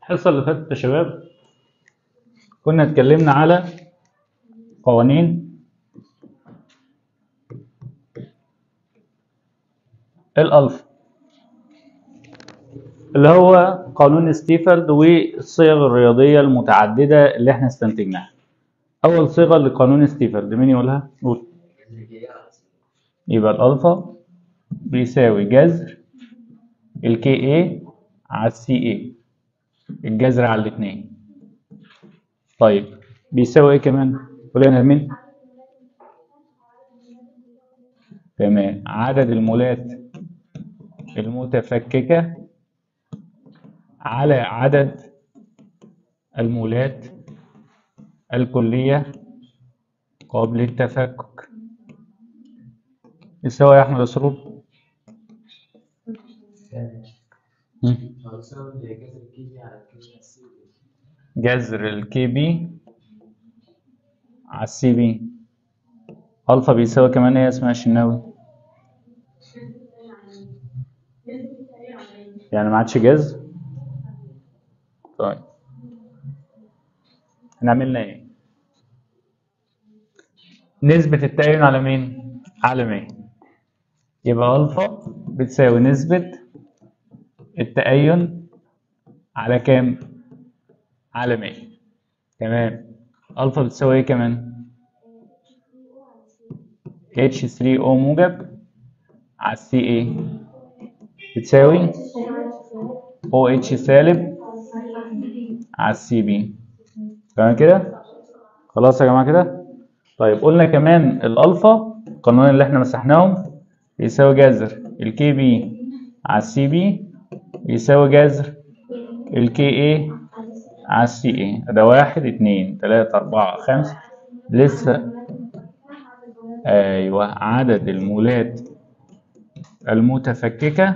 الحصة اللي فاتت يا شباب كنا اتكلمنا على قوانين الألفا اللي هو قانون ستيفرد والصيغ الرياضية المتعددة اللي احنا استنتجناها أول صيغة لقانون ستيفرد مين يقولها؟ قول يبقى الألفا بيساوي جذر الكي اي على السي اي الجذر على الاثنين طيب بيساوي ايه كمان؟ قول يا نرمين تمام عدد المولات المتفككة على عدد المولات الكلية قبل التفكك يساوي يا أحمد أسرور جذر الكي بي على السي بي ألفا بيساوي كمان ايه اسمها شناوي يعني ما عادش جذر طيب احنا عملنا ايه نسبة التأين على مين على 100 يبقى ألفا بتساوي نسبة التأين على كام على 100 تمام ألفا بتساوي ايه كمان H3O موجب على CA بتساوي OH سالب على السي بي تمام كده خلاص يا جماعه كده طيب قلنا كمان الالفا القانونين اللي احنا مسحناهم يساوي جذر الكي بي على السي بي يساوي جذر الكي اي على السي اي ده واحد اتنين تلاتة أربعة خمسة لسه أيوه عدد المولات المتفككة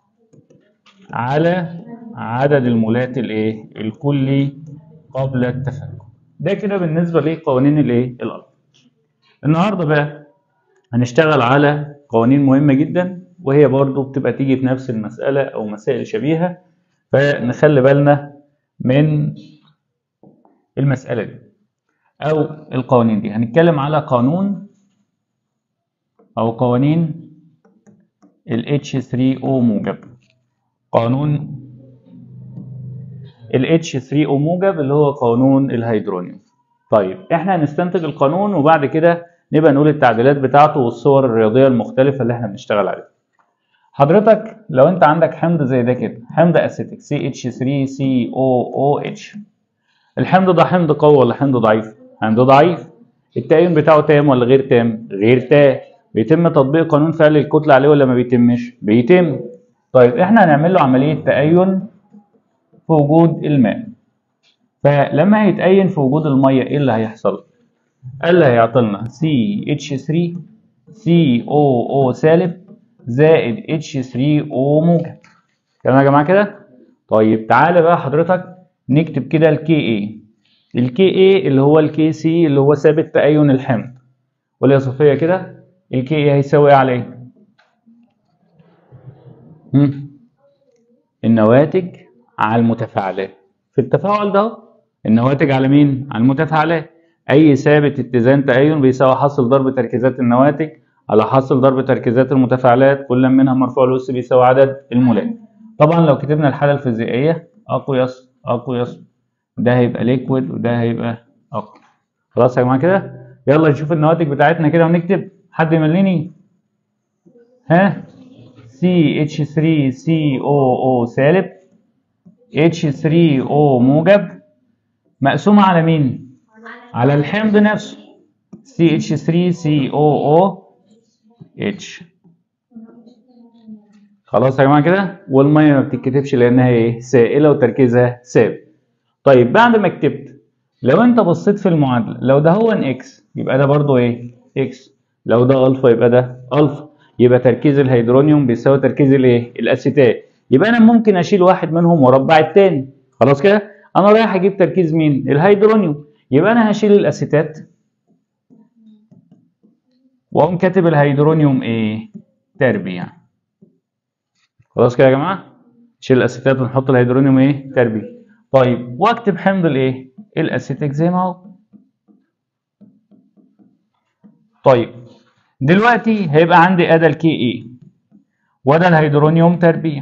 على عدد المولات الايه الكلي قبل التفكك ده كده بالنسبة لقوانين الايه الأرض النهاردة بقى هنشتغل على قوانين مهمة جدا وهي برضو بتبقى تيجي في نفس المسألة أو مسائل شبيهة فنخلي بالنا من المسألة دي أو القوانين دي هنتكلم على قانون أو قوانين ال H3O موجب قانون ال H3O موجب اللي هو قانون الهيدرونيوم طيب احنا هنستنتج القانون وبعد كده نبقى نقول التعديلات بتاعته والصور الرياضية المختلفة اللي احنا بنشتغل عليها حضرتك لو انت عندك حمض زي ده كده حمض اسيتيك CH3COOH الحمض ده حمض قوي ولا حمض ضعيف حمض ضعيف التأين بتاعه تام ولا غير تام غير تام بيتم تطبيق قانون فعل الكتلة عليه ولا ما بيتمش بيتم طيب احنا هنعمل له عملية تأين في وجود الماء فلما هيتأين في وجود المية ايه اللي هيحصل؟ قال لي هيعطي لنا CH3 COO سالب زائد H3O موجب تمام يا جماعة كده؟ طيب تعالى بقى حضرتك نكتب كده ال KA ال KA اللي هو ال KC اللي هو ثابت تأين الحمض قول يا صفية كده ال KA هيساوي ايه على ايه؟ النواتج على المتفاعلات في التفاعل ده النواتج على مين على المتفاعلات اي ثابت اتزان تأين بيساوي حاصل ضرب تركيزات النواتج على حاصل ضرب تركيزات المتفاعلات كل منها مرفوع الأس بيساوي عدد المولات طبعا لو كتبنا الحالة الفيزيائية أقيس أقيس ده هيبقى ليكويد وده هيبقى أقوى خلاص يا جماعة كده يلا نشوف النواتج بتاعتنا كده ونكتب حد يمليني ها CH3COO سالب H3O موجب مقسومة على مين؟ على الحمض نفسه CH3COOH خلاص يا جماعة كده والمية ما بتتكتبش لأنها ايه؟ سائلة وتركيزها ثابت طيب بعد ما كتبت لو انت بصيت في المعادلة لو ده هو ان اكس يبقى ده برضو ايه؟ اكس لو ده الفا يبقى ده الفا يبقى تركيز الهيدرونيوم بيساوي تركيز الايه؟ الاسيتات يبقى انا ممكن اشيل واحد منهم واربع التاني خلاص كده؟ انا رايح اجيب تركيز مين؟ الهيدرونيوم يبقى انا هشيل الاسيتات واقوم كاتب الهيدرونيوم ايه؟ تربيع خلاص كده يا جماعه؟ نشيل الاسيتات ونحط الهيدرونيوم ايه؟ تربيع طيب واكتب حمض الايه الاسيتيك زي ما هو طيب دلوقتي هيبقى عندي ادى الكي اي وده الهيدرونيوم تربيع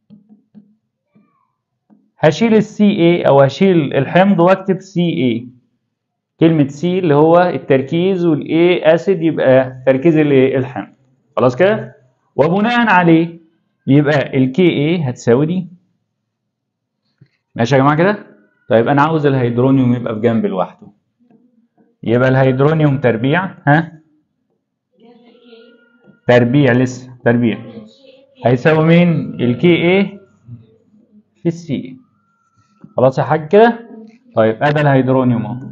هشيل السي اي او هشيل الحمض واكتب سي اي كلمة سي اللي هو التركيز والاي اسيد يبقى تركيز الايه الحمض خلاص كده وبناء عليه يبقى الكي اي هتساوي دي ماشي يا جماعه كده طيب انا عاوز الهيدرونيوم يبقى في جنب لوحده يبقى الهيدرونيوم تربيع ها تربيع لسه تربيع هيساوي مين الكي اي في السي اي خلاص يا حاج كده طيب ادي الهيدرونيوم اهو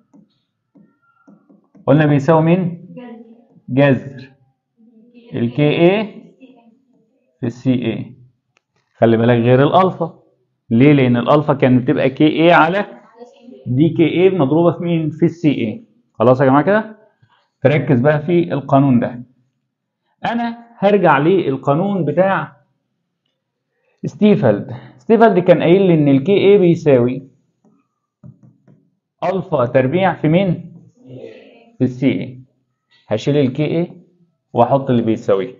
قلنا بيساوي مين جذر الكي اي في السي اي خلي بالك غير الالفا ليه لان الالفا كانت بتبقى كي اي على دي كي اي مضروبه في مين في السي اي خلاص يا جماعه كده فركز بقى في القانون ده انا هرجع للقانون بتاع ستيفلد ستيفلد كان قايل لي ان الكي اي بيساوي الفا تربيع في مين في السي اي هشيل الكي اي واحط اللي بيساويه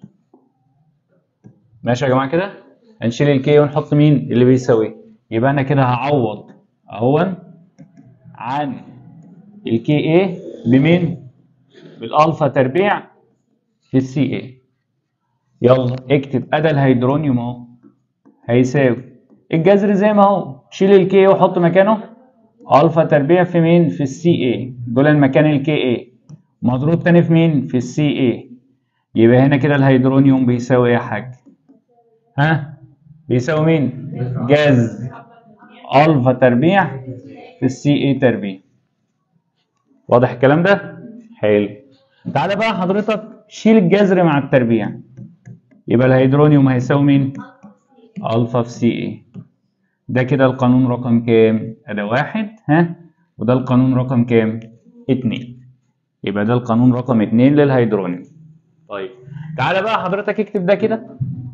ماشي يا جماعه كده هنشيل الكي ونحط مين اللي بيساويه يبقى انا كده هعوض اهون عن الكي اي بمين بالالفا تربيع في السي اي يلا اكتب ادى الهيدرونيوم اهو هيساوي الجذر زي ما هو شيل الكي وحط مكانه الفا تربيع في مين في السي اي دول المكان الكي اي مضروب تاني في مين في السي اي يبقى هنا كده الهيدرونيوم بيساوي ايه يا حاج ها بيساوي مين جذر الفا تربيع في السي اي تربيع واضح الكلام ده حلو تعالى بقى حضرتك شيل الجذر مع التربيع يبقى الهيدرونيوم هيساوي مين الفا في سي اي ده كده القانون رقم كام ادي واحد ها وده القانون رقم كام اتنين يبقى ده القانون رقم اتنين للهيدرونيوم طيب تعالى بقى حضرتك اكتب ده كده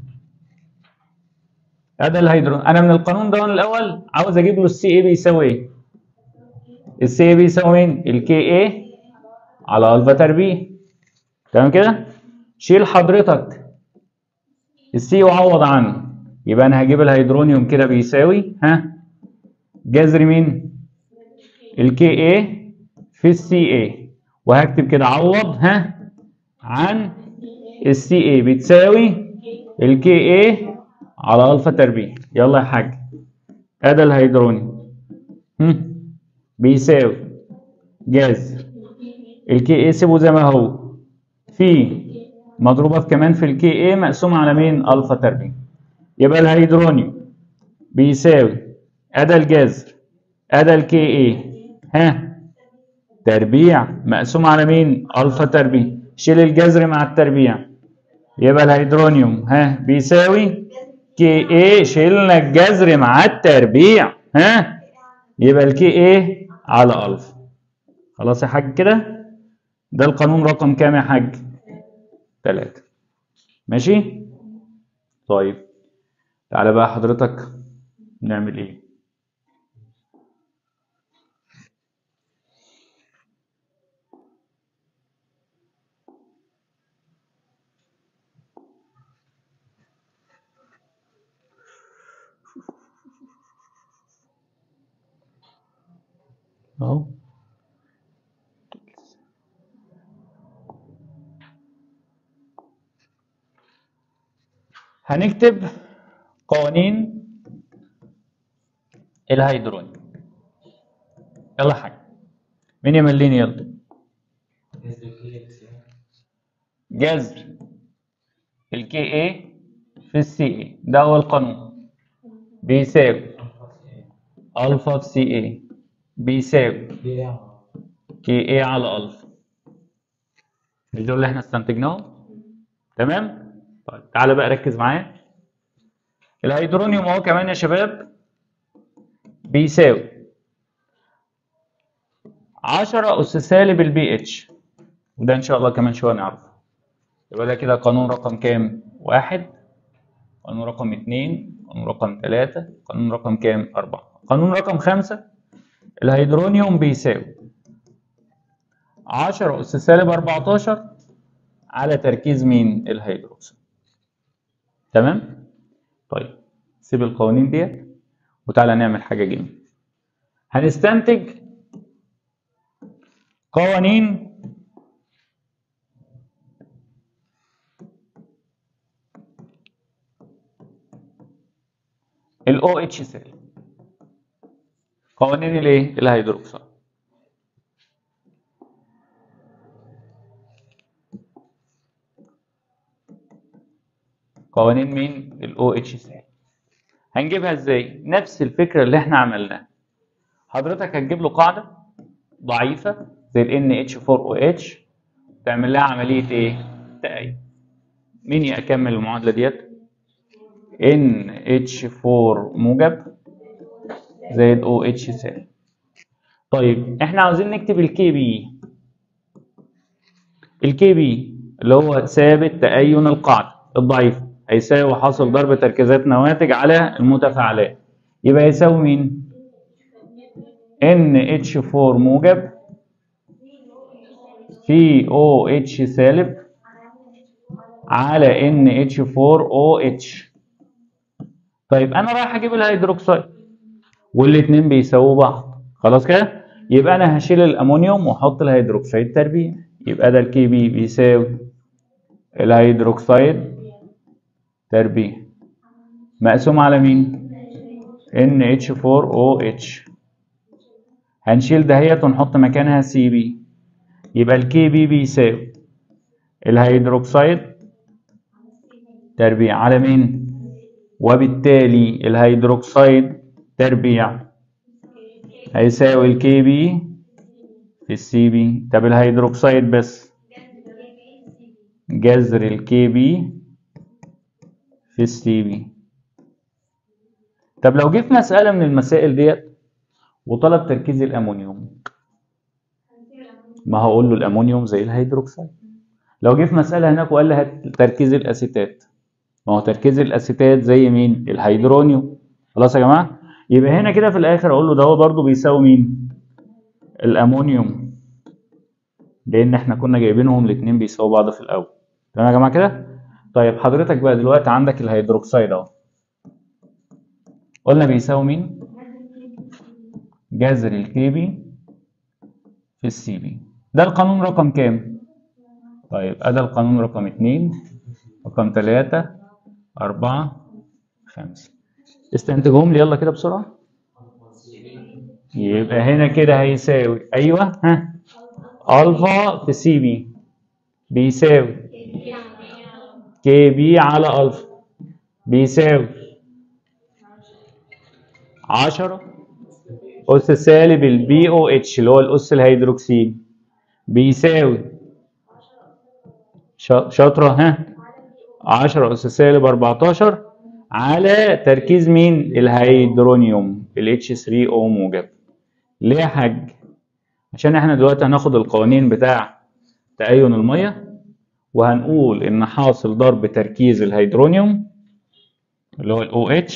ادي الهيدرون انا من القانون ده الاول عاوز اجيب له السي اي بيساوي ايه السي اي بيساوي مين الكي اي على الفا تربيع تمام كده شيل حضرتك السي وعوض عنه يبقى انا هجيب الهيدرونيوم كده بيساوي ها جذر مين الكي اي في السي اي وهكتب كده عوض ها عن السي اي بتساوي الكي اي على الفا تربيع يلا يا حاج ادي الهيدرونيوم هم، بيساوي جذر الكي اي سيبه زي ما هو في مضروبه في كمان في الكي اي مقسوم على مين الفا تربيع يبقى الهيدرونيوم بيساوي ادي الجذر ادي الكي اي ها تربيع مقسوم على مين الفا تربيع شيل الجذر مع التربيع يبقى الهيدرونيوم ها بيساوي كي اي شيلنا الجذر مع التربيع ها يبقى الكي اي على الفا خلاص يا حاج كده ده القانون رقم كام يا حاج تلاتة ماشي طيب تعالى بقى حضرتك نعمل ايه اهو هنكتب قوانين الهيدرونيوم يلا يا حاج مين يمليني يلا جذر الكي اي في السي اي ده اول قانون بيساوي الفا في سي اي بيساوي كي اي على الفا مش دول اللي احنا استنتجناهم تمام طيب تعالى بقى ركز معايا الهيدرونيوم اهو كمان يا شباب بيساوي 10 اس سالب البي اتش وده ان شاء الله كمان شويه نعرفه يبقى ده كده قانون رقم كام؟ واحد قانون رقم اتنين قانون رقم تلاتة قانون رقم كام؟ أربعة قانون رقم خمسة الهيدرونيوم بيساوي 10 أس سالب 14 على تركيز مين؟ الهيدروكسيد. تمام؟ طيب سيب القوانين ديت وتعالى نعمل حاجة جميلة. هنستنتج قوانين ال OH سالب قوانين الايه؟ الهيدروكسيد. قوانين مين؟ ال OH سالب. هنجيبها ازاي؟ نفس الفكرة اللي احنا عملناها. حضرتك هتجيب له قاعدة ضعيفة زي ال NH4OH تعمل لها عملية ايه؟ تأيد. مين يكمل المعادلة ديت؟ NH4 موجب زائد OH سالب. طيب احنا عاوزين نكتب الكي بي. الكي بي اللي هو ثابت تأين القاعدة الضعيفة هيساوي حاصل ضرب تركيزات نواتج على المتفاعلات. يبقى يساوي مين؟ NH4 موجب في OH سالب على NH4OH طيب انا رايح اجيب الهيدروكسيد والاتنين بيساووا بعض خلاص كده يبقى انا هشيل الامونيوم واحط الهيدروكسيد تربيع يبقى ده الكي بي بيساوي الهيدروكسيد تربيع مقسوم على مين NH4OH هنشيل دهيت ونحط مكانها سي بي يبقى الكي بي بيساوي الهيدروكسيد تربيع على مين وبالتالي الهيدروكسيد تربيع هيساوي الكي بي في السي بي طب الهيدروكسيد بس جذر الكي بي في السي بي طب لو جه في مسألة من المسائل ديت وطلب تركيز الأمونيوم ما هقول له الأمونيوم زي الهيدروكسيد لو جه في مسألة هناك وقال لي هات تركيز الأسيتات ما هو تركيز الأسيتات زي مين؟ الهيدرونيوم خلاص يا جماعة؟ يبقى هنا كده في الآخر أقول له ده هو برضه بيساوي مين؟ الأمونيوم لأن إحنا كنا جايبينهم الاتنين بيساووا بعض في الأول تمام يا جماعة كده؟ طيب حضرتك بقى دلوقتي عندك الهيدروكسيد أهو قلنا بيساوي مين؟ جذر الكي بي في السي بي ده القانون رقم كام؟ طيب أدا القانون رقم اتنين رقم تلاتة أربعة خمسة استنتجهم لي يلا كده بسرعة يبقى هنا كده هيساوي أيوه ها ألفا في سي بي بيساوي كي بي على ألفا بيساوي عشرة أس سالب البي أو اتش اللي هو الأس الهيدروكسيد بيساوي شاطرة ها 10 أس سالب 14 على تركيز مين؟ الهيدرونيوم ال H3O موجب. ليه يا حاج؟ عشان احنا دلوقتي هناخد القوانين بتاع تأين المية وهنقول إن حاصل ضرب تركيز الهيدرونيوم اللي هو ال OH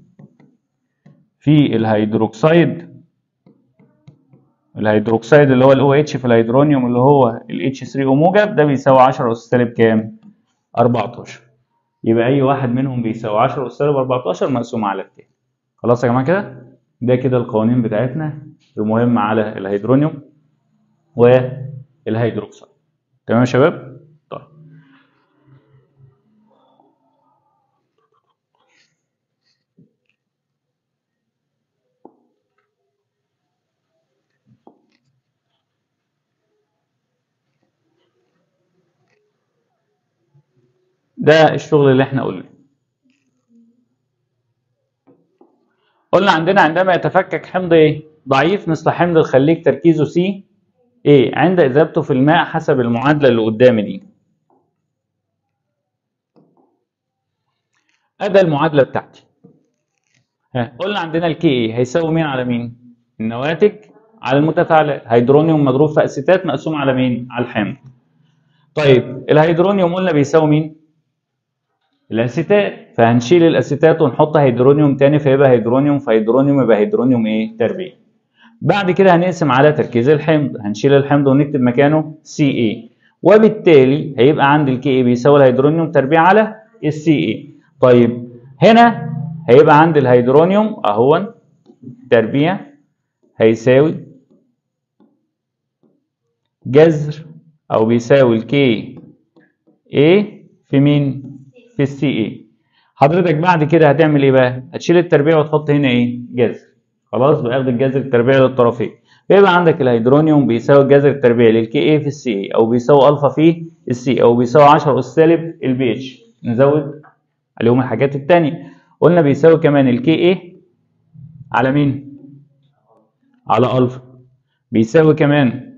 في الهيدروكسيد الهيدروكسيد اللي هو ال OH في الهيدرونيوم اللي هو ال H3O موجب ده بيساوي 10 أس سالب كام؟ 14 يبقى أي واحد منهم بيساوي 10 أس سالب 14 مقسوم على التاني خلاص يا جماعة كده؟ ده كده القوانين بتاعتنا المهمة على الهيدرونيوم والهيدروكسيد تمام يا شباب؟ طيب ده الشغل اللي احنا قلنا قلنا عندنا عندما يتفكك حمض ايه ضعيف مثل حمض الخليج تركيزه سي ايه عند اذابته في الماء حسب المعادله اللي قدامي دي ادي المعادله بتاعتي ها قلنا عندنا الكي ايه هيساوي مين على مين النواتج على المتفاعلات هيدرونيوم مضروب في اسيتات مقسوم على مين على الحمض طيب الهيدرونيوم قلنا بيساوي مين الاسيتات فهنشيل الاسيتات ونحط هيدرونيوم تاني فيبقى هيدرونيوم فهيدرونيوم يبقى هيدرونيوم ايه تربيع بعد كده هنقسم على تركيز الحمض هنشيل الحمض ونكتب مكانه سي اي وبالتالي هيبقى عندي الكي اي بيساوي الهيدرونيوم تربيع على السي اي طيب هنا هيبقى عندي الهيدرونيوم اهو تربيع هيساوي جذر او بيساوي الكي اي في مين في السي اي حضرتك بعد كده هتعمل ايه بقى هتشيل التربيع وتحط هنا ايه جذر خلاص باخد الجذر التربيعي للطرفين فيبقى عندك الهيدرونيوم بيساوي الجذر التربيعي للكي اي في السي اي او بيساوي الفا في السي او بيساوي 10 اس سالب البي اتش نزود عليهم الحاجات التانية قلنا بيساوي كمان الكي اي على مين على الفا بيساوي كمان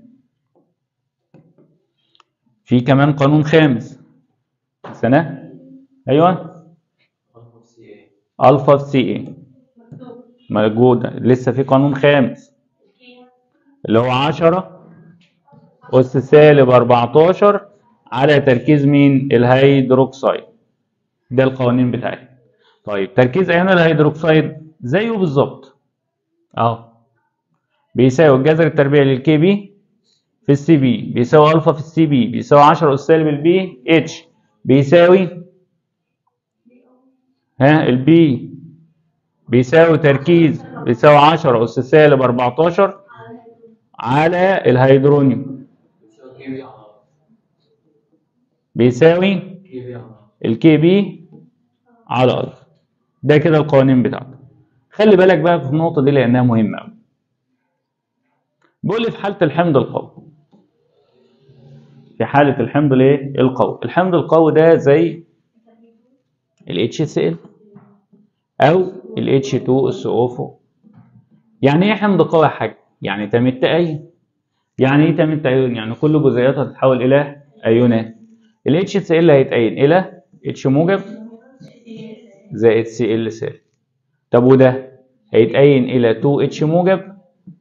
في كمان قانون خامس سنة ايوه الفا في سي اي موجود لسه في قانون خامس اللي هو 10 أس سالب 14 على تركيز مين؟ الهيدروكسيد ده القوانين بتاعتنا طيب تركيز ايون الهيدروكسيد زيه بالظبط اهو بيساوي الجذر التربيعي للكي بي في السي بي بيساوي الفا في السي بي بيساوي 10 اس سالب البي اتش بيساوي ها البي بيساوي تركيز بيساوي 10 اس سالب 14 على الهيدرونيوم بيساوي الكي بي على الفا ده كده القوانين بتاعته خلي بالك بقى في النقطه دي لانها مهمه قوي بيقول لي في حاله الحمض القوي في حاله الحمض الايه القوي الحمض القوي ده زي ال HCl او ال H2SO4 يعني ايه حمض قوي يا حاج يعني تمت تأين يعني ايه تمت تأين يعني كل جزيئاتها تتحول الى ايونات ال HCl هيتأين الى H موجب زائد Cl سالب طب وده هيتأين الى 2H موجب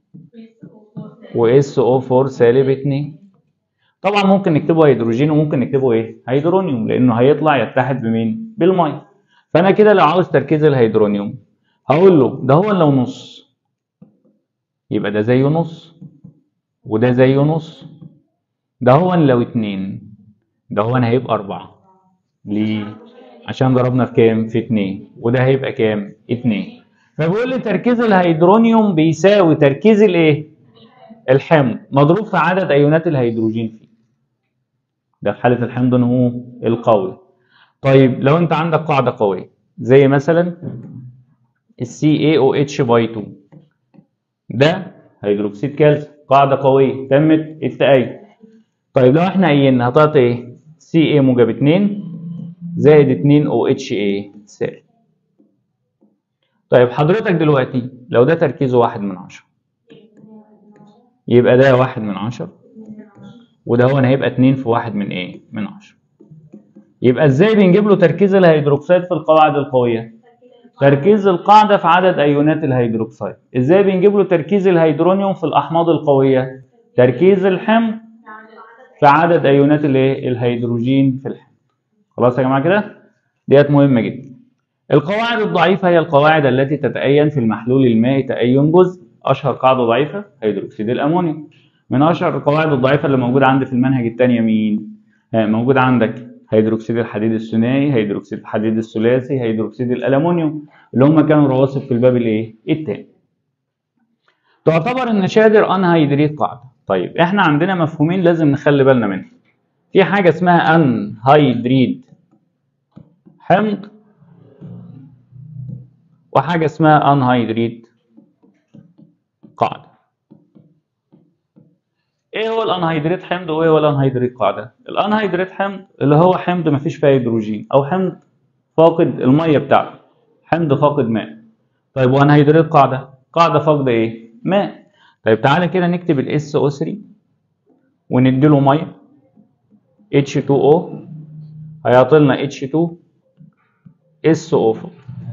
و SO4 سالب 2 طبعا ممكن نكتبه هيدروجين وممكن نكتبه ايه هيدرونيوم لانه هيطلع يتحد بمين بالميه فانا كده لو عاوز تركيز الهيدرونيوم هقول له ده هو لو نص يبقى ده زيه نص وده زيه نص ده هو لو اتنين ده هو انا هيبقى اربعة ليه عشان ضربنا في كام في اتنين وده هيبقى كام اتنين فبيقول لي تركيز الهيدرونيوم بيساوي تركيز الايه الحمض مضروب في عدد ايونات الهيدروجين فيه ده في حاله الحمض هو القوي طيب لو انت عندك قاعده قويه زي مثلا السي اي او اتش باي 2 ده هيدروكسيد كالسيوم قاعده قويه تمت التأين طيب لو احنا قايلين هتعطي ايه سي اي موجب 2 زائد 2 او اتش اي سالب طيب حضرتك دلوقتي لو ده تركيزه واحد من عشرة يبقى ده واحد من عشرة وده هو هيبقى اتنين في واحد من ايه من عشرة يبقى ازاي بنجيب له تركيز الهيدروكسيد في القواعد القويه تركيز القاعده في عدد ايونات الهيدروكسيد ازاي بنجيب له تركيز الهيدرونيوم في الاحماض القويه تركيز الحمض في عدد ايونات الايه الهيدروجين في الحمض خلاص يا جماعه كده ديت مهمه جدا القواعد الضعيفه هي القواعد التي تتأين في المحلول المائي تأين جزء اشهر قاعده ضعيفه هيدروكسيد الامونيوم من اشهر القواعد الضعيفه اللي موجوده عندي في المنهج الثانيه مين موجود عندك هيدروكسيد الحديد الثنائي هيدروكسيد الحديد الثلاثي هيدروكسيد الالومنيوم اللي هم كانوا رواسب في الباب الايه الثاني تعتبر النشادر انهيدريت قاعده طيب احنا عندنا مفهومين لازم نخلي بالنا منهم في حاجه اسمها انهيدريد حمض وحاجه اسمها انهيدريد قاعده ايه هو الانهيدريت حمض وايه هو الانهيدريت قاعده الانهيدريت حمض اللي هو حمض ما فيش فيه هيدروجين او حمض فاقد الميه بتاعته حمض فاقد ماء طيب وانهيدريت قاعده قاعده فاقده ايه ماء طيب تعالى كده نكتب الاس او 3 ونديله ميه H2O هيعطي لنا H2 SO4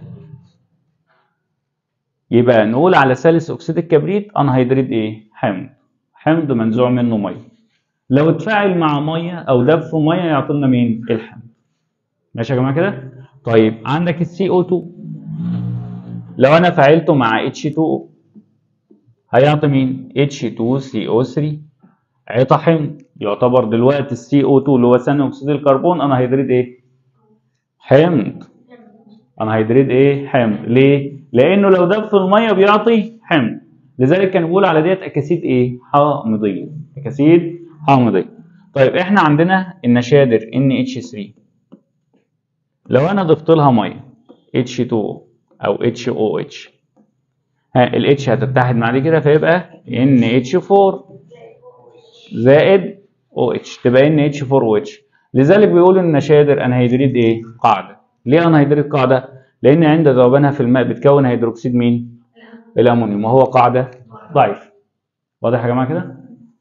يبقى نقول على ثالث اكسيد الكبريت انهيدريت ايه حمض حمض منزوع منه ميه لو اتفاعل مع ميه او دب في ميه يعطي لنا مين الحمض ماشي يا جماعه كده طيب عندك السي او 2 لو انا فعلته مع اتش 2 هيعطي مين اتش 2 سي او 3 عطى حمض يعتبر دلوقتي السي او 2 اللي هو ثاني اكسيد الكربون انا هيدريد ايه حمض انا هيدريد ايه حمض ليه لانه لو دب في الميه بيعطي حمض لذلك كان بيقول على ديت اكاسيد ايه حامضيه اكاسيد حامضيه طيب احنا عندنا النشادر NH3 لو انا ضفت لها ميه H2 او HOH ها ال H هتتحد مع دي كده فيبقى NH4 زائد OH تبقى NH4OH لذلك بيقول النشادر انهيدريد ايه قاعده ليه انهيدريد قاعده لان عند ذوبانها في الماء بتكون هيدروكسيد مين الامونيوم وهو قاعده ضعيف واضح يا جماعه كده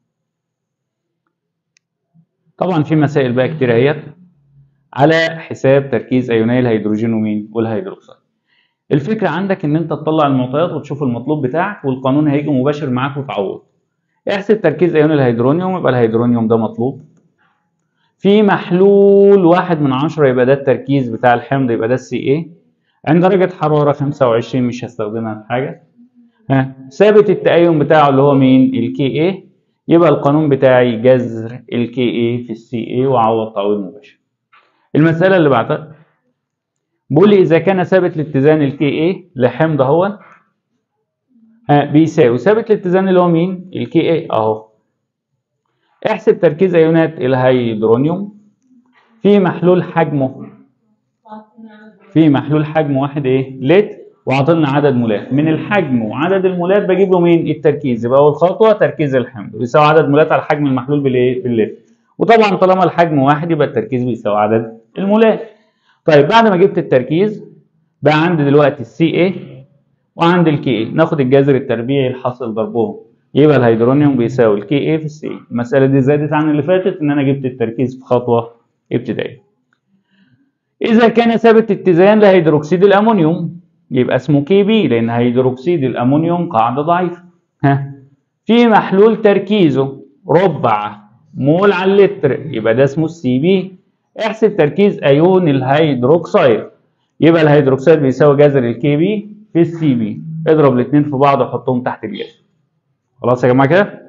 طبعا في مسائل بقى كتير اهيت على حساب تركيز ايوني الهيدروجين ومين والهيدروكسيد الفكره عندك ان انت تطلع المعطيات وتشوف المطلوب بتاعك والقانون هيجي مباشر معاك وتعوض احسب تركيز ايون الهيدرونيوم يبقى الهيدرونيوم ده مطلوب في محلول واحد من عشرة يبقى ده التركيز بتاع الحمض يبقى ده السي ايه عند درجة حرارة 25 مش هستخدمها في حاجة ها ثابت التأين بتاعه اللي هو مين الكي ايه يبقى القانون بتاعي جذر الكي ايه في السي ايه وعوض تعويض مباشر المسألة اللي بعدها بيقول لي إذا كان ثابت الاتزان الكي ايه لحمض اهو ها بيساوي ثابت الاتزان اللي هو مين الكي ايه اهو احسب تركيز ايونات الهيدرونيوم في محلول حجمه في محلول حجم واحد ايه لتر وعطلنا عدد مولات من الحجم وعدد المولات بجيب له مين التركيز يبقى اول خطوه تركيز الحمض بيساوي عدد مولات على حجم المحلول بالايه باللتر وطبعا طالما الحجم واحد يبقى التركيز بيساوي عدد المولات طيب بعد ما جبت التركيز بقى عندي دلوقتي السي ايه وعندي الكي ايه ناخد الجذر التربيعي الحاصل ضربهم يبقى الهيدرونيوم بيساوي الكي ايه في السي المساله دي زادت عن اللي فاتت ان انا جبت التركيز في خطوه ابتدائيه اذا كان ثابت اتزان لهيدروكسيد الامونيوم يبقى اسمه كي بي لان هيدروكسيد الامونيوم قاعده ضعيفه ها في محلول تركيزه ربع مول على اللتر يبقى ده اسمه السي بي احسب تركيز ايون الهيدروكسيد يبقى الهيدروكسيد بيساوي جذر الكي بي في السي بي اضرب الاثنين في بعض وحطهم تحت الجذر خلاص يا جماعه كده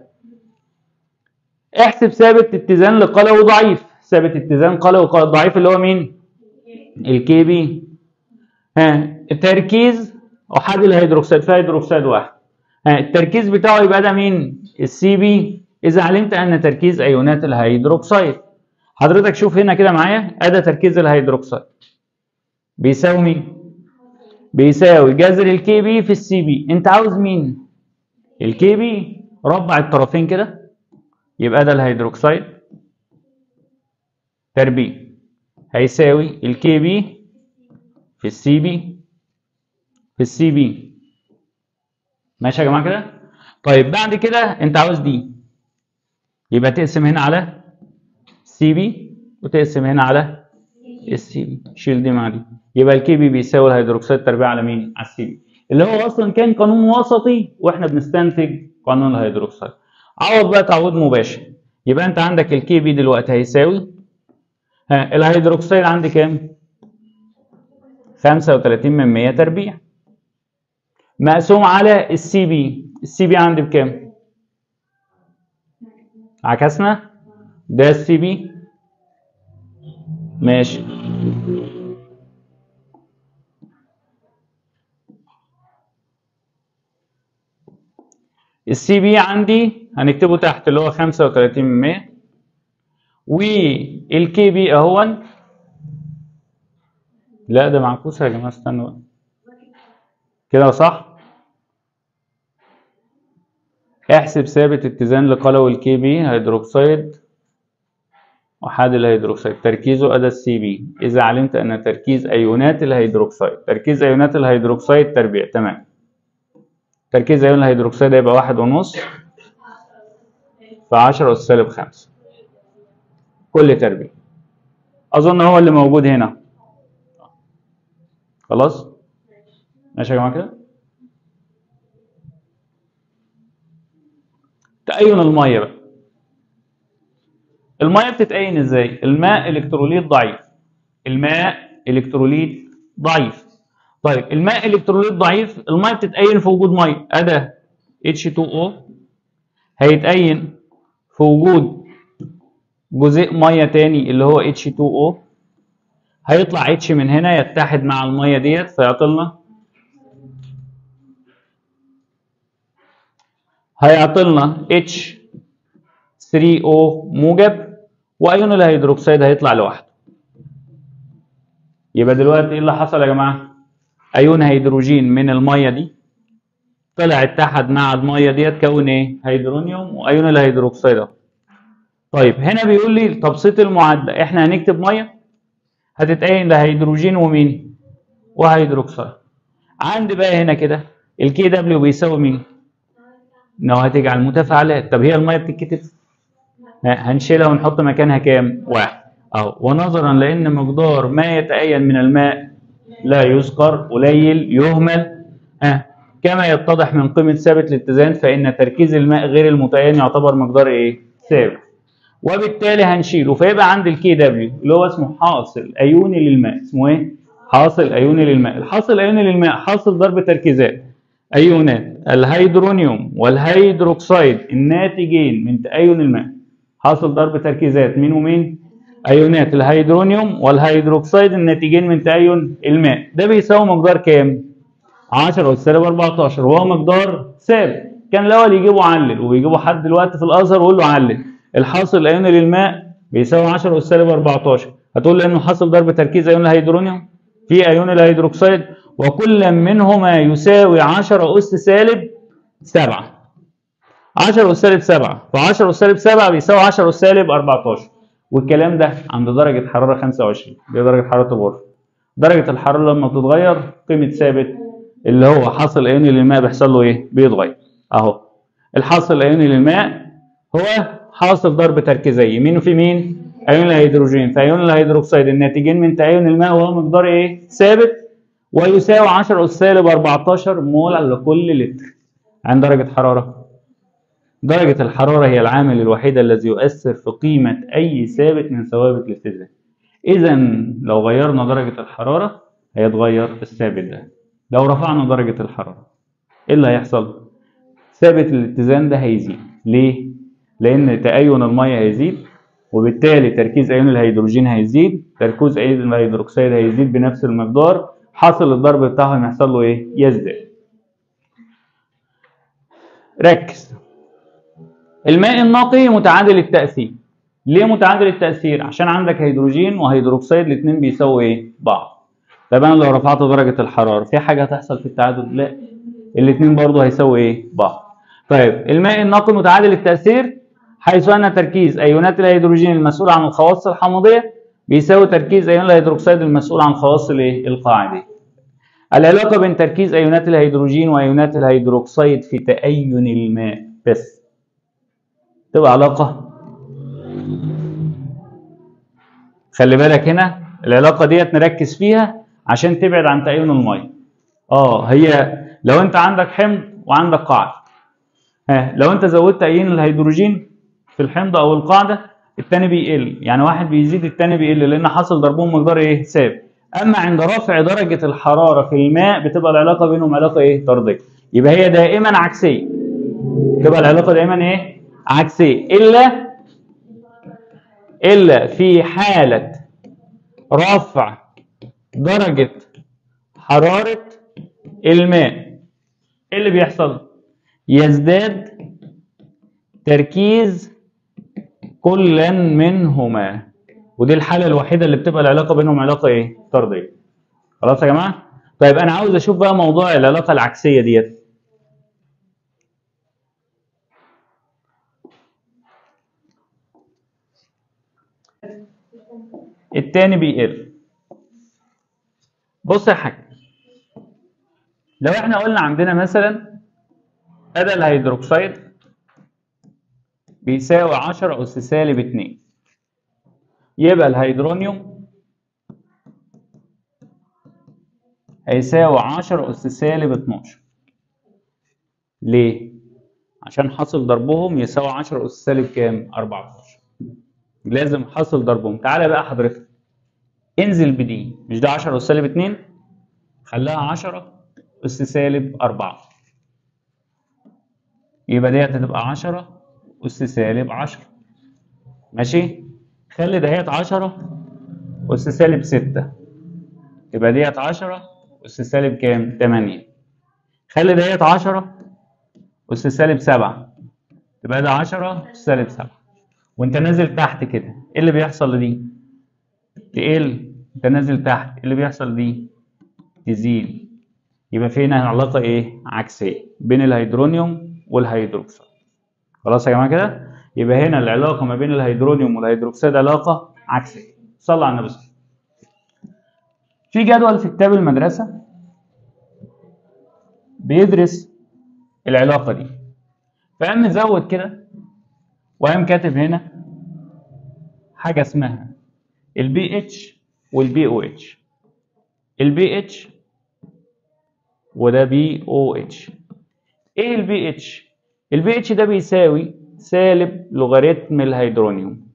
احسب ثابت اتزان لقلوي ضعيف ثابت اتزان قلوي ضعيف اللي هو مين الكي بي ها التركيز احاد الهيدروكسيد فيها هيدروكسيد واحد ها التركيز بتاعه يبقى ده مين السي بي اذا علمت ان تركيز ايونات الهيدروكسيد حضرتك شوف هنا كده معايا ادي تركيز الهيدروكسيد بيساوي مين بيساوي جذر الكي بي في السي بي انت عاوز مين الكي بي ربع الطرفين كده يبقى ده الهيدروكسيد تربيع هيساوي الكي بي في السي بي في السي بي ماشي يا جماعه كده طيب بعد كده انت عاوز دي يبقى تقسم هنا على سي بي وتقسم هنا على السي بي شيل دي مع دي يبقى الكي بي بيساوي الهيدروكسيد تربيع على مين على السي بي اللي هو اصلا كان قانون وسطي واحنا بنستنتج قانون الهيدروكسيد عوض بقى تعويض مباشر يبقى انت عندك الكي بي دلوقتي هيساوي ها الهيدروكسيد عندي كام 35 من 100 تربيع مقسوم على السي بي السي بي عندي بكام عكسنا ده السي بي ماشي السي بي عندي هنكتبه تحت اللي هو 35 من 100 والكي بي اهون لا ده معكوس يا جماعه استنوا بقى كده صح احسب ثابت اتزان لقلوي الكي بي هيدروكسيد احاد الهيدروكسيد تركيزه ادى السي بي اذا علمت ان تركيز ايونات الهيدروكسيد تركيز ايونات الهيدروكسيد تربيع تمام تركيز ايون الهيدروكسيد هيبقى واحد ونص في 10 اس سالب 5 كل تربيع اظن هو اللي موجود هنا خلاص ماشي يا جماعه كده تأين الميه بقى الميه بتتأين ازاي الماء الكتروليت ضعيف الماء الكتروليت ضعيف طيب الماء الكتروليت ضعيف الميه بتتأين في وجود ميه ادي H2O هيتأين في وجود جزيء ميه تاني اللي هو H2O هيطلع H من هنا يتحد مع الميه ديت فيعطي لنا هيعطي لنا H3O موجب وايون الهيدروكسيد هيطلع لوحده يبقى دلوقتي ايه اللي حصل يا جماعه ايون هيدروجين من الميه دي طلع اتحد مع الميه ديت كون ايه هيدرونيوم وايون الهيدروكسيد اهو طيب هنا بيقول لي تبسيط المعادله احنا هنكتب ميه هتتأين لهيدروجين ومين وهيدروكسيد عندي بقى هنا كده الكي دبليو بيساوي مين لو هتجعل متفاعلات طب هي الميه بتتكتب هنشيلها ونحط مكانها كام واحد اهو ونظرا لان مقدار ما يتأين من الماء لا يذكر قليل يهمل ها كما يتضح من قيمة ثابت الاتزان فإن تركيز الماء غير المتأين يعتبر مقدار إيه؟ ثابت. وبالتالي هنشيله فيبقى عندي الكي دبليو اللي هو اسمه حاصل أيوني للماء اسمه إيه؟ حاصل أيوني للماء. الحاصل الأيوني للماء حاصل ضرب تركيزات أيونات الهيدرونيوم والهيدروكسيد الناتجين من تأين الماء. حاصل ضرب تركيزات مين ومين؟ أيونات الهيدرونيوم والهيدروكسيد الناتجين من تأين الماء. ده بيساوي مقدار كام؟ 10 أس سالب 14 وهو مقدار ثابت كان الاول يجيبوا علل وبيجيبوا حد دلوقتي في الازهر ويقول له علل الحاصل الايوني للماء بيساوي 10 اس سالب 14 هتقول لانه حاصل ضرب تركيز ايون الهيدرونيوم في ايون الهيدروكسيد وكل منهما يساوي 10 اس سالب 7 10 اس سالب 7 ف10 اس سالب 7 بيساوي 10 اس سالب 14 والكلام ده عند درجه حراره 25 دي درجه حراره الغرفه درجه الحراره لما بتتغير قيمه ثابت اللي هو حاصل ايوني للماء بيحصل له ايه؟ بيتغير اهو الحاصل الايوني للماء هو حاصل ضرب تركيزي مين في مين؟ ايون الهيدروجين فايون الهيدروكسيد الناتجين من تأين الماء وهو مقدار ايه؟ ثابت ويساوي 10 اس سالب 14 مول على كل لتر عند درجة حرارة درجة الحرارة هي العامل الوحيد الذي يؤثر في قيمة أي ثابت من ثوابت الاتزان. إذا لو غيرنا درجة الحرارة هيتغير الثابت ده. لو رفعنا درجة الحرارة ايه اللي هيحصل؟ ثابت الاتزان ده هيزيد ليه؟ لأن تأين المية هيزيد وبالتالي تركيز أيون الهيدروجين هيزيد تركيز أيون الهيدروكسيد هيزيد بنفس المقدار حاصل الضرب بتاعهم يحصل له ايه؟ يزداد ركز الماء النقي متعادل التأثير ليه متعادل التأثير؟ عشان عندك هيدروجين وهيدروكسيد الاثنين بيساووا ايه؟ بعض طب انا لو رفعت درجة الحرارة في حاجة هتحصل في التعادل؟ لا الاثنين برضه هيساووا ايه؟ بعض. طيب الماء النقي متعادل التأثير حيث أن تركيز أيونات الهيدروجين المسؤول عن الخواص الحامضية بيساوي تركيز أيون الهيدروكسيد المسؤول عن الخواص الايه؟ القاعدية. العلاقة بين تركيز أيونات الهيدروجين وأيونات الهيدروكسيد في تأين الماء بس. تبقى علاقة خلي بالك هنا العلاقة ديت نركز فيها عشان تبعد عن تأين المية. اه هي لو انت عندك حمض وعندك قاعدة. ها لو انت زودت تأيين الهيدروجين في الحمض او القاعدة التاني بيقل، يعني واحد بيزيد التاني بيقل لأن حصل ضربهم مقدار ايه؟ ثابت. أما عند رفع درجة الحرارة في الماء بتبقى العلاقة بينهم علاقة ايه؟ طردية. يبقى هي دائما عكسية. تبقى العلاقة دائما ايه؟ عكسية إلا إلا في حالة رفع درجة حرارة الماء ايه اللي بيحصل؟ يزداد تركيز كل منهما ودي الحالة الوحيدة اللي بتبقى العلاقة بينهم علاقة ايه؟ طردية. خلاص يا جماعة؟ طيب أنا عاوز أشوف بقى موضوع العلاقة العكسية ديت. التاني بيقل. بص يا حاج لو احنا قلنا عندنا مثلا ادى الهيدروكسيد بيساوي 10 اس سالب 2 يبقى الهيدرونيوم هيساوي 10 اس سالب 12 ليه؟ عشان حاصل ضربهم يساوي 10 اس سالب كام؟ 14 لازم حاصل ضربهم تعالى بقى حضرتك انزل بدي مش ده 10 اس سالب 2 خليها 10 اس سالب 4 يبقى ديت هتبقى 10 اس سالب 10 ماشي خلي دهيت 10 اس سالب 6 يبقى ديت 10 اس سالب كام 8 خلي ديت 10 اس سالب 7 يبقى ده 10 اس سالب 7 وانت نازل تحت كده ايه اللي بيحصل لدي تقل انت نازل تحت ايه اللي بيحصل لدي تزيد يبقى في هنا علاقه ايه عكسيه بين الهيدرونيوم والهيدروكسيد خلاص يا جماعه كده يبقى هنا العلاقه ما بين الهيدرونيوم والهيدروكسيد علاقه عكسيه صلى على النبي صلى الله عليه وسلم. في جدول في كتاب المدرسه بيدرس العلاقه دي فقام مزود كده وقام كاتب هنا حاجه اسمها البي اتش والبي او اتش البي اتش وده بي او اتش ايه البي اتش البي اتش ده بيساوي سالب لوغاريتم الهيدرونيوم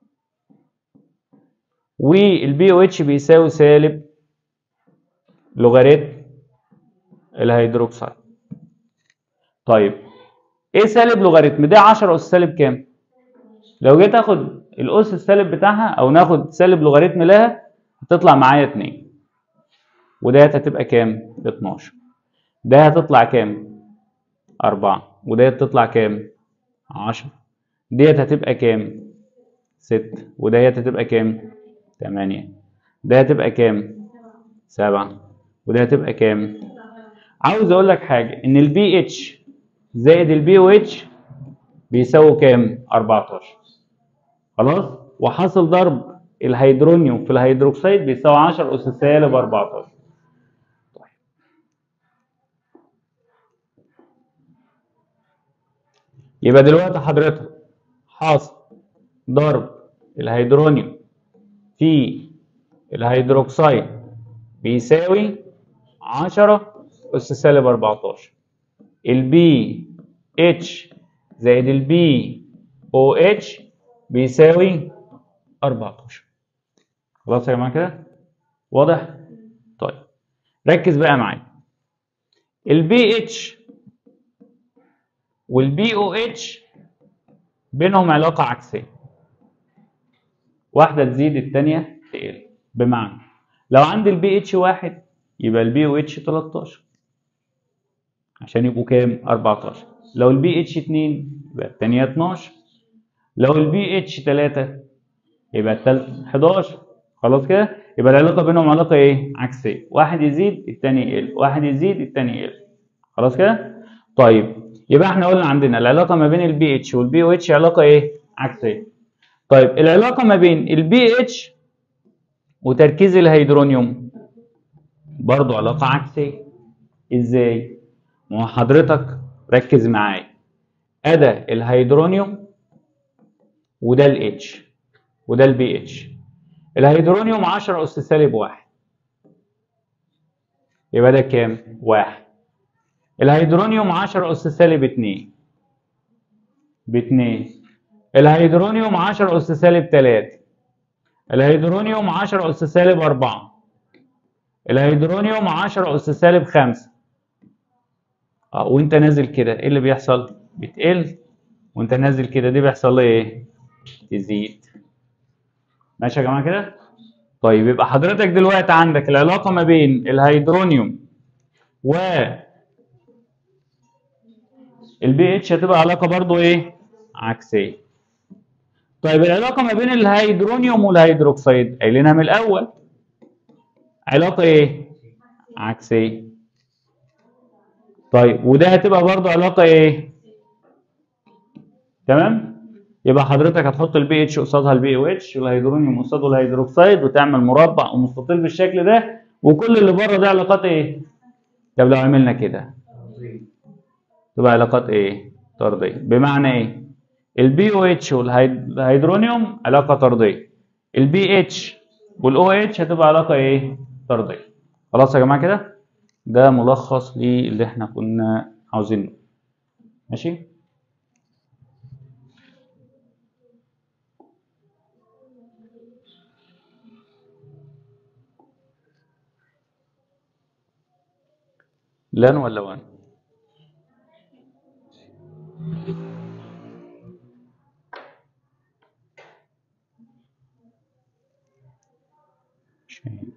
والبي او اتش بيساوي سالب لوغاريتم الهيدروكسيد طيب ايه سالب لوغاريتم ده 10 اس سالب كام لو جيت اخد الاس السالب بتاعها او ناخد سالب لوغاريتم لها هتطلع معايا 2 وديت هتبقى كام 12 ده هتطلع كام 4 وديت تطلع كام 10 ديت هتبقى كام 6 وديت هتبقى كام 8 ده هتبقى كام 7 وده هتبقى كام عاوز اقول لك حاجه ان البي اتش زائد البي او اتش بيساوي كام 14 خلاص وحاصل ضرب الهيدرونيوم في الهيدروكسيد بيساوي 10 اس سالب 14 طيب. يبقى دلوقتي حضرتك حاصل ضرب الهيدرونيوم في الهيدروكسيد بيساوي 10 اس سالب 14 البي اتش زائد البي او اتش بيساوي 14 خلاص يا جماعه كده واضح طيب ركز بقى معايا البي اتش والبي او اتش بينهم علاقه عكسيه واحده تزيد الثانيه تقل بمعنى لو عندي البي اتش واحد يبقى البي او اتش 13 عشان يبقوا كام 14 لو البي اتش 2 يبقى الثانيه 12 لو البي اتش 3 يبقى الثالث 11 خلاص كده يبقى العلاقه بينهم علاقه ايه عكسيه واحد يزيد الثاني يقل واحد يزيد الثاني يقل خلاص كده طيب يبقى احنا قلنا عندنا العلاقه ما بين البي اتش والبي او اتش علاقه ايه عكسيه طيب العلاقه ما بين البي اتش وتركيز الهيدرونيوم برضو علاقه عكسيه ازاي ما هو حضرتك ركز معايا ادى الهيدرونيوم وده الاتش وده البي اتش الهيدرونيوم 10 اس سالب واحد يبقى ده كام؟ واحد الهيدرونيوم 10 اس سالب اتنين باتنين الهيدرونيوم 10 اس سالب تلاتة الهيدرونيوم 10 اس سالب أربعة الهيدرونيوم 10 اس سالب خمسة اه وانت نازل كده ايه اللي بيحصل؟ بتقل وانت نازل كده دي بيحصل لها ايه؟ تزيد ماشي يا جماعه كده؟ طيب يبقى حضرتك دلوقتي عندك العلاقه ما بين الهيدرونيوم و البي اتش هتبقى علاقه برضو ايه؟ عكسيه. طيب العلاقه ما بين الهيدرونيوم والهيدروكسيد قايلينها من الاول. علاقه ايه؟ عكسيه. طيب وده هتبقى برضو علاقه ايه؟ تمام؟ يبقى حضرتك هتحط البي اتش قصادها البي او اتش والهيدرونيوم قصاده الهيدروكسيد وتعمل مربع او مستطيل بالشكل ده وكل اللي بره ده علاقات ايه؟ طب لو عملنا كده تبقى علاقات ايه؟ طرديه بمعنى ايه؟ البي او اتش والهيدرونيوم علاقه طرديه البي اتش والاو اتش هتبقى علاقه ايه؟ طرديه خلاص يا جماعه كده؟ ده ملخص للي احنا كنا عاوزينه ماشي؟ لان ولا وان شيء.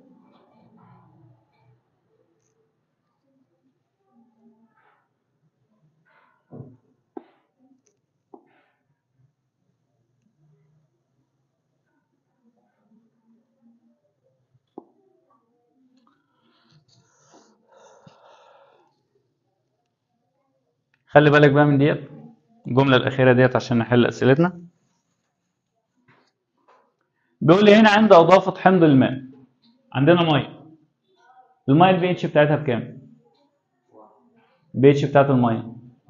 خلي بالك بقى من ديت الجملة الأخيرة ديت عشان نحل أسئلتنا بيقول لي هنا عند إضافة حمض الماء عندنا مية المية البي اتش بتاعتها بكام؟ البي اتش بتاعت المية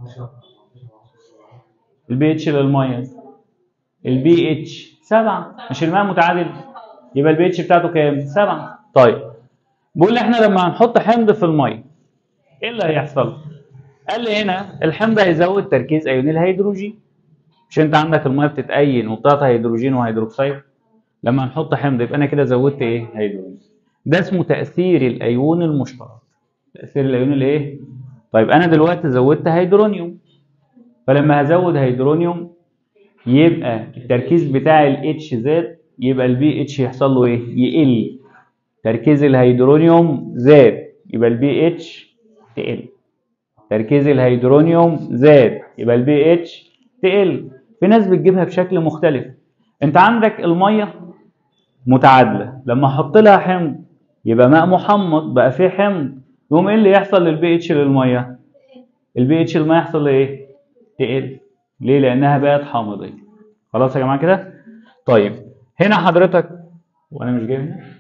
البي اتش للمية البي اتش سبعة مش الماء متعادل يبقى البي اتش بتاعته كام؟ سبعة طيب بيقول لي احنا لما هنحط حمض في المية ايه اللي هيحصل؟ قال لي هنا الحمض هيزود تركيز ايون الهيدروجين مش انت عندك الميه بتتأين وبتعطي هيدروجين وهيدروكسيد لما نحط حمض يبقى انا كده زودت ايه هيدروجين ده اسمه تأثير الايون المشترك تأثير الايون الايه طيب انا دلوقتي زودت هيدرونيوم فلما هزود هيدرونيوم يبقى التركيز بتاع الاتش زاد يبقى البي اتش يحصل له ايه يقل تركيز الهيدرونيوم زاد يبقى البي اتش تقل تركيز الهيدرونيوم زاد يبقى البي اتش تقل في ناس بتجيبها بشكل مختلف انت عندك الميه متعادله لما احط لها حمض يبقى ماء محمض بقى فيه حمض يقوم ايه اللي يحصل للبي اتش للميه البي اتش الميه يحصل له ايه تقل ليه لانها بقت حامضيه خلاص يا جماعه كده طيب هنا حضرتك وانا مش جاي هنا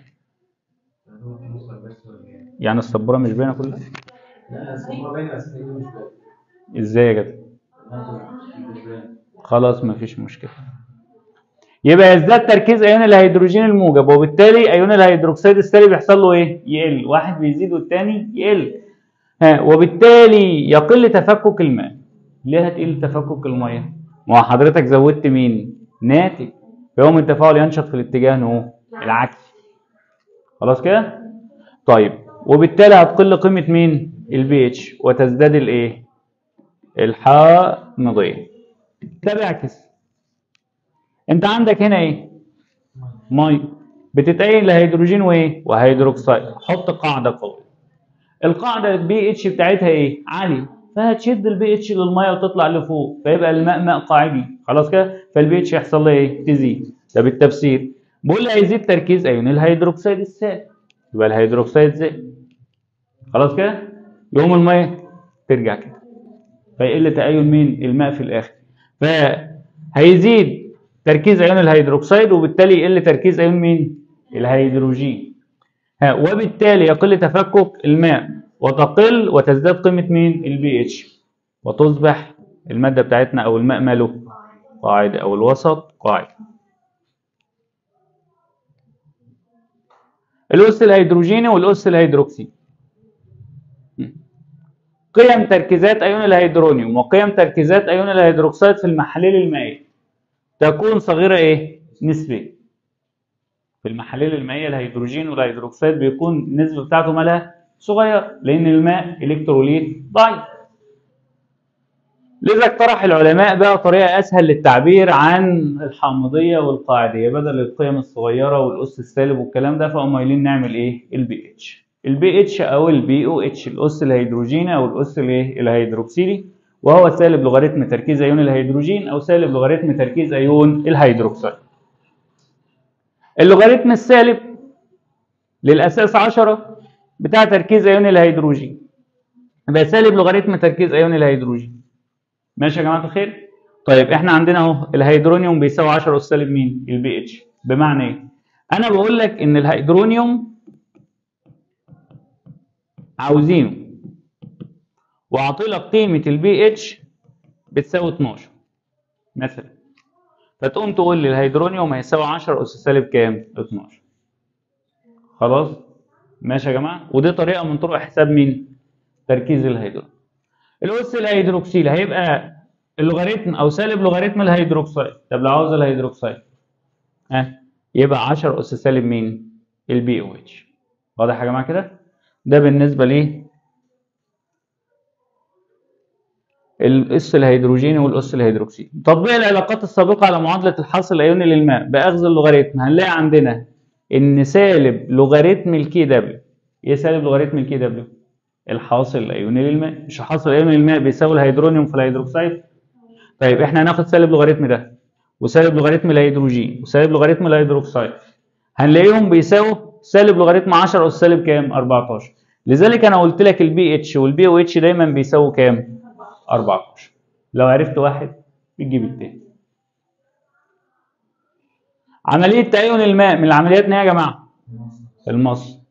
يعني السبوره مش باينه كلها لا الصورة باينة بس هي مش باينة. ازاي يا جدع مش باينة. خلاص مفيش مشكلة يبقى يزداد تركيز ايون الهيدروجين الموجب وبالتالي ايون الهيدروكسيد السالب يحصل له ايه؟ يقل واحد بيزيد والتاني يقل ها وبالتالي يقل تفكك الماء ليه هتقل تفكك الميه؟ ما هو حضرتك زودت مين؟ ناتج فيقوم التفاعل ينشط في الاتجاه هو العكسي خلاص كده؟ طيب وبالتالي هتقل قيمة مين؟ البي اتش وتزداد الايه؟ الحامضية ده بيعكس انت عندك هنا ايه ميه بتتأين لهيدروجين وايه وهيدروكسيد حط قاعده قويه القاعده البي اتش بتاعتها ايه عاليه فهتشد البي اتش للميه وتطلع لفوق فيبقى الماء ماء قاعدي خلاص كده فالبي اتش يحصل لها ايه تزيد ده بالتفسير بقول لي هيزيد تركيز ايون الهيدروكسيد السالب يبقى الهيدروكسيد زاد خلاص كده يقوم الميه ترجع كده فيقل تأين مين الماء في الآخر فهيزيد تركيز أيون الهيدروكسيد وبالتالي يقل تركيز أيون مين الهيدروجين ها وبالتالي يقل تفكك الماء وتقل وتزداد قيمة مين البي اتش وتصبح المادة بتاعتنا أو الماء ماله قاعدة أو الوسط قاعدة الأس الهيدروجيني والأس الهيدروكسي قيم تركيزات ايون الهيدرونيوم وقيم تركيزات ايون الهيدروكسيد في المحاليل المائيه تكون صغيره ايه نسبيا في المحاليل المائيه الهيدروجين والهيدروكسيد بيكون النسبه بتاعته مالها صغير لان الماء الكتروليت ضعيف لذا اقترح العلماء بقى طريقه اسهل للتعبير عن الحامضيه والقاعديه بدل القيم الصغيره والاس السالب والكلام ده فقاموا قايلين نعمل ايه البي اتش البي اتش او البي او اتش الاس الهيدروجيني او الاس الايه الهيدروكسيلي وهو سالب لوغاريتم تركيز ايون الهيدروجين او سالب لوغاريتم تركيز ايون الهيدروكسيد اللوغاريتم السالب للاساس 10 بتاع تركيز ايون الهيدروجين يبقى سالب لوغاريتم تركيز ايون الهيدروجين ماشي يا جماعه الخير طيب احنا عندنا اهو الهيدرونيوم بيساوي 10 اس سالب مين البي اتش بمعنى ايه انا بقول لك ان الهيدرونيوم عاوزينه واعطي لك قيمه البي اتش بتساوي 12 مثلا فتقوم تقول لي الهيدرونيوم هيساوي 10 اس سالب كام 12 خلاص ماشي يا جماعه ودي طريقه من طرق حساب مين تركيز الهيدرونيوم الاس الهيدروكسيل هيبقى اللوغاريتم او سالب لوغاريتم الهيدروكسيد طب لو عاوز الهيدروكسيد ها أه؟ يبقى 10 اس سالب مين البي او اتش واضح يا جماعه كده ده بالنسبه ليه الاس الهيدروجيني والاس الهيدروكسيد تطبيق العلاقات السابقه على معادله الحاصل الايوني للماء باخذ اللوغاريتم هنلاقي عندنا ان سالب لوغاريتم الكي دبليو ايه سالب لوغاريتم الكي دبليو الحاصل الايوني للماء مش الحاصل الايوني للماء بيساوي الهيدرونيوم في الهيدروكسيد طيب احنا هناخد سالب لوغاريتم ده وسالب لوغاريتم الهيدروجين وسالب لوغاريتم الهيدروكسيد هنلاقيهم بيساووا سالب لوغاريتم 10 اس سالب كام 14 لذلك انا قلت لك البي اتش والبي او اتش دايما بيساووا كام 14 لو عرفت واحد بتجيب التاني عملية تأيون الماء من العمليات ايه يا جماعة؟ المص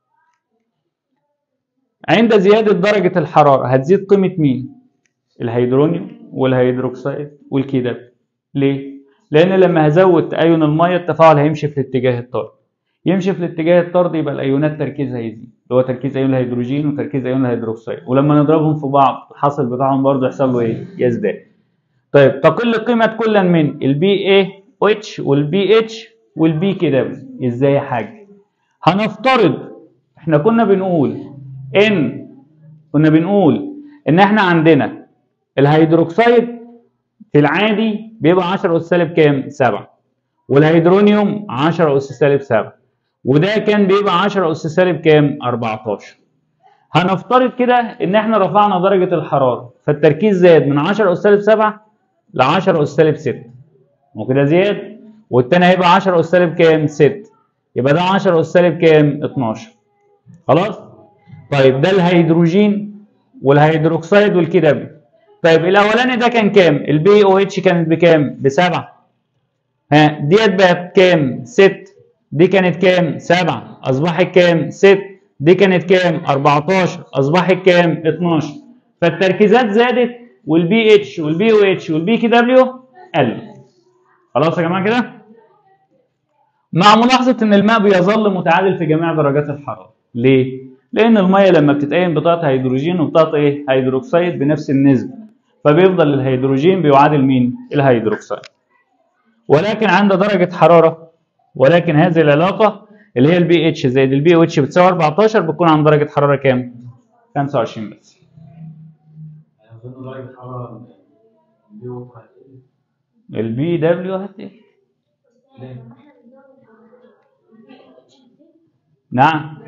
عند زيادة درجة الحرارة هتزيد قيمة مين؟ الهيدرونيوم والهيدروكسيد والكيدات ليه؟ لأن لما هزود تأيون المية التفاعل هيمشي في الاتجاه الطردي يمشي في الاتجاه الطردي يبقى الأيونات تركيزها هيزيد اللي هو تركيز أيون الهيدروجين وتركيز أيون الهيدروكسيد ولما نضربهم في بعض الحاصل بتاعهم برضه يحصل له إيه؟ يزداد طيب تقل قيمة كل من البي اي اتش والبي اتش والبي كي دبليو ازاي يا حاج؟ هنفترض احنا كنا بنقول ان كنا بنقول ان احنا عندنا الهيدروكسيد في العادي بيبقى 10 اس سالب كام؟ 7 والهيدرونيوم 10 اس سالب 7 وده كان بيبقى 10 اس سالب كام؟ 14 هنفترض كده ان احنا رفعنا درجة الحرارة فالتركيز زاد من 10 اس سالب 7 ل 10 اس سالب 6 وكده زياد والتاني هيبقى 10 اس سالب كام؟ 6 يبقى ده 10 اس سالب كام؟ 12 خلاص؟ طيب ده الهيدروجين والهيدروكسيد والكي دبليو طيب الاولاني ده كان كام؟ البي او اتش كانت بكام؟ بسبعة ها ديت بقت كام؟ 6 دي كانت كام؟ 7 اصبحت كام؟ 6 دي كانت كام؟ 14 اصبحت كام؟ 12 فالتركيزات زادت والبي اتش والبي او اتش والبي كي دبليو قل خلاص يا جماعه كده؟ مع ملاحظه ان الماء بيظل متعادل في جميع درجات الحراره ليه؟ لان الميه لما بتتقيم بطاقه هيدروجين وبطاقه ايه؟ هيدروكسيد بنفس النسبه فبيفضل الهيدروجين بيعادل مين؟ الهيدروكسيد ولكن عند درجه حراره ولكن هذه العلاقه اللي هي البي اتش زائد البي او اتش بتساوي 14 بتكون عند درجه حراره كام؟ 25 بس يعني اظن درجه الحراره دي وقع البي دبليو هتقل ليه؟ نعم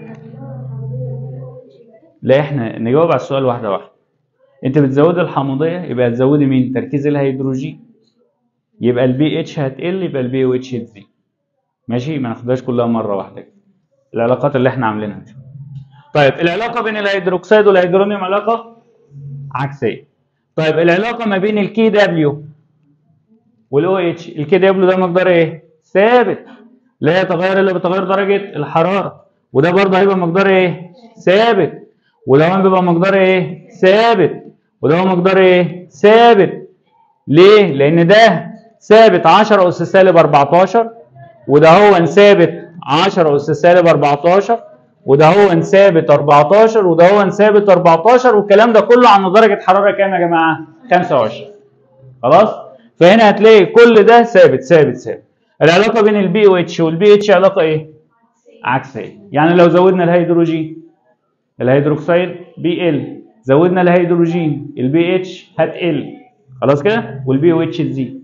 لا احنا نجاوب على السؤال واحده واحده انت بتزودي الحموضيه يبقى هتزودي مين تركيز الهيدروجين يبقى البي اتش هتقل يبقى البي او اتش هتزيد ماشي ما ناخدهاش كلها مره واحده كده. العلاقات اللي احنا عاملينها دي. طيب العلاقه بين الهيدروكسيد والهيدرونيوم علاقه عكسيه طيب العلاقه ما بين الكي دبليو والاو اتش الكي دبليو ده مقدار ايه ثابت لا يتغير الا بتغير درجه الحراره وده برضه هيبقى مقدار ايه ثابت وده كمان بيبقى مقدار ايه ثابت وده هو مقدار ايه ثابت ليه لان ده ثابت 10 اس سالب 14 وده هو ثابت 10 اس سالب 14 وده هو ثابت 14 وده هو ثابت 14 والكلام ده كله عن درجه حراره كام يا جماعه 25 خلاص فهنا هتلاقي كل ده ثابت ثابت ثابت العلاقه بين البي او اتش والبي اتش علاقه ايه عكسيه يعني لو زودنا الهيدروجين الهيدروكسيد بي ال زودنا الهيدروجين البي اتش هتقل خلاص كده والبي او اتش تزيد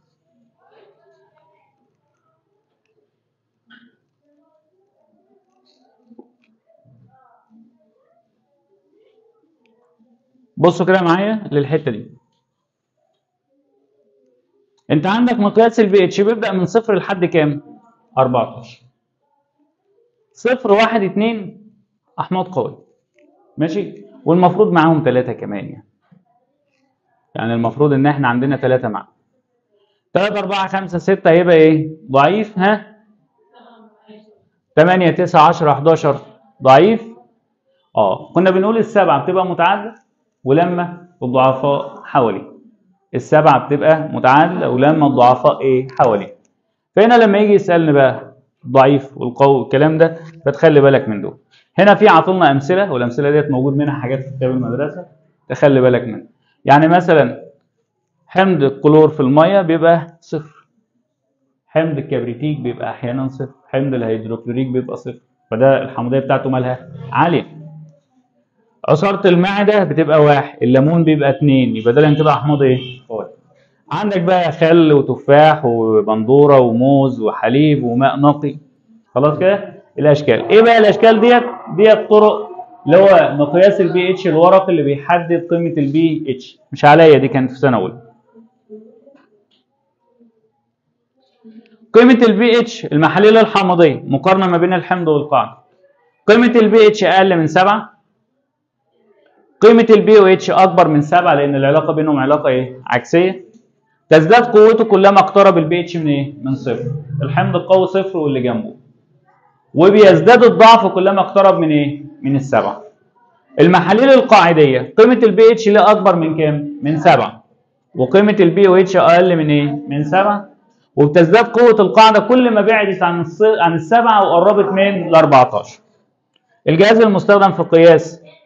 بصوا كده معايا للحته دي انت عندك مقياس البي اتش بيبدا من صفر لحد كام 14 صفر واحد اتنين احماض قوية ماشي والمفروض معاهم ثلاثة كمان يعني يعني المفروض ان احنا عندنا ثلاثة معاهم 3 4 5 6 هيبقى ايه ضعيف ها 8 9 10 11 ضعيف اه كنا بنقول السبعة بتبقى متعادلة ولما الضعفاء حواليه السبعة بتبقى متعادلة ولما الضعفاء ايه حواليه فهنا لما يجي يسألني بقى الضعيف والقوي والكلام ده فتخلي بالك من دول هنا في عطلنا امثله والامثله ديت موجود منها حاجات في كتاب المدرسه تخلي بالك منها يعني مثلا حمض الكلور في الميه بيبقى صفر حمض الكبريتيك بيبقى احيانا صفر حمض الهيدروكلوريك بيبقى صفر فده الحمضيه بتاعته مالها عاليه عصارة المعدة بتبقى واحد الليمون بيبقى اتنين يبقى ده كده أحماض ايه؟ فوائد عندك بقى خل وتفاح وبندورة وموز وحليب وماء نقي خلاص كده الاشكال ايه بقى الاشكال ديت ديت طرق اللي هو مقياس البي اتش الورقي اللي بيحدد قيمه البي اتش مش عليا دي كانت في سنه اولى قيمه البي اتش المحاليل الحامضيه مقارنه ما بين الحمض والقاعده قيمه البي اتش اقل من 7 قيمه البي او اتش اكبر من 7 لان العلاقه بينهم علاقه ايه عكسيه تزداد قوته كلما اقترب البي اتش من ايه من صفر الحمض القوي صفر واللي جنبه وبيزداد الضعف كلما اقترب من ايه من السبعه المحاليل القاعديه قيمه البي اتش ليه اكبر من كام من 7 وقيمه البي او اتش اقل من ايه من 7 وبتزداد قوه القاعده كل ما بعدت عن الص... عن السبعه وقربت من ال 14 الجهاز المستخدم في قياس